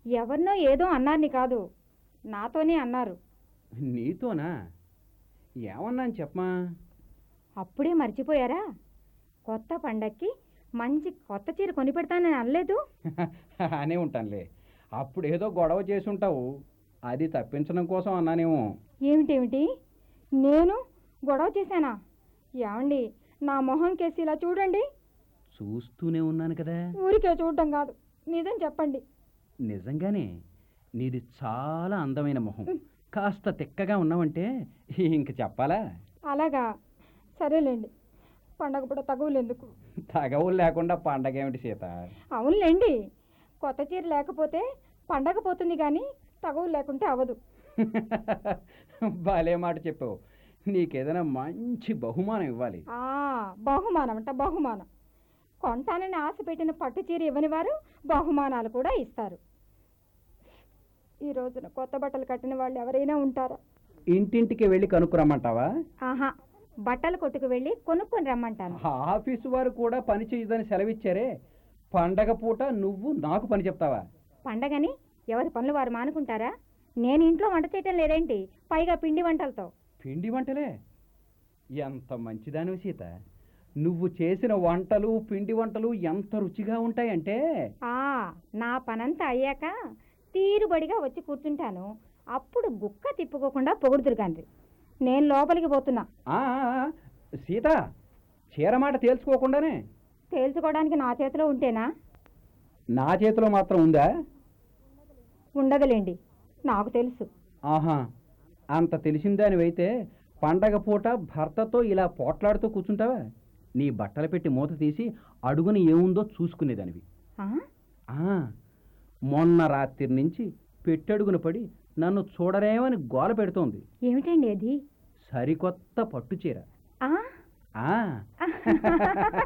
ఎవరినో ఏదో అన్నారని కాదు నాతోనే అన్నారు నీతోనా ఏమన్నాను చెప్పమా అప్పుడే మర్చిపోయారా కొత్త పండక్కి మంచి కొత్త చీర కొనిపెడతానని అనలేదు అనే ఉంటానులే అప్పుడు ఏదో గొడవ చేసి ఉంటావు అది తప్పించడం కోసం అన్నానేమో ఏమిటేమిటి నేను గొడవ చేశానా ఏమండి నా మొహం కేసి ఇలా చూడండి చూస్తూనే ఉన్నాను కదా ఊరికే చూడటం కాదు నిజం చెప్పండి నిజంగానే నీది చాలా అందమైన మొహం కాస్త తిక్కగా ఉన్నావంటే ఇంక చెప్పాలా అలాగా సరేలేండి పండగ పూట తగువులు ఎందుకు తగవులు లేకుండా పండగ ఏమిటి సీత అవునులేండి కొత్త చీర లేకపోతే పండగ పోతుంది కానీ తగువు లేకుంటే అవ్వదు భలే మాట చెప్పావు నీకేదైనా మంచి బహుమానం ఇవ్వాలి ఆ బహుమానం అంట బహుమానం కొంటానని ఆశ పెట్టిన పట్టు చీర ఇవ్వని వారు బహుమానాలు కూడా ఇస్తారు ఈ రోజున కొత్త బట్టలు కట్టిన వాళ్ళు ఎవరైనా ఉంటారా ఇంటింటికి వెళ్ళి కనుక్కురమ్మంటావా ఆహా బట్టల కొట్టుకు వెళ్ళి కొనుక్కొని రమ్మంటాను ఆఫీసు వారు కూడా పని చేయదని సెలవిచ్చారే పండగ పూట నువ్వు నాకు పని చెప్తావా పండగని ఎవరి పనులు వారు మానుకుంటారా నేను ఇంట్లో వంట చేయటం లేదేంటి పైగా పిండి వంటలతో పిండి వంటలే ఎంత మంచిదానివి సీత నువ్వు చేసిన వంటలు పిండి వంటలు ఎంత రుచిగా ఉంటాయంటే ఆ నా పనంతా అయ్యాక తీరుబడిగా వచ్చి కూర్చుంటాను అప్పుడు గుక్క తిప్పుకోకుండా పొగుడుతురు కానీ నేను లోపలికి పోతున్నా ఆ, ఆ, ఆ, సీత చీర మాట తేల్చుకోకుండానే తేల్చుకోవడానికి నా చేతిలో ఉంటేనా నా చేతిలో మాత్రం ఉందా ఉండదులేండి నాకు తెలుసు ఆహా అంత తెలిసిందానివైతే పండగ పూట భర్తతో ఇలా పోట్లాడుతూ కూర్చుంటావా నీ బట్టలు పెట్టి మూత తీసి అడుగున ఏముందో చూసుకునేదానివి ఆ? ఆ, మొన్న రాత్రి నుంచి పెట్టడుగున పడి నన్ను చూడరేమని గోల పెడుతోంది ఏమిటండి అది సరికొత్త పట్టు చీర ఆ? ఆ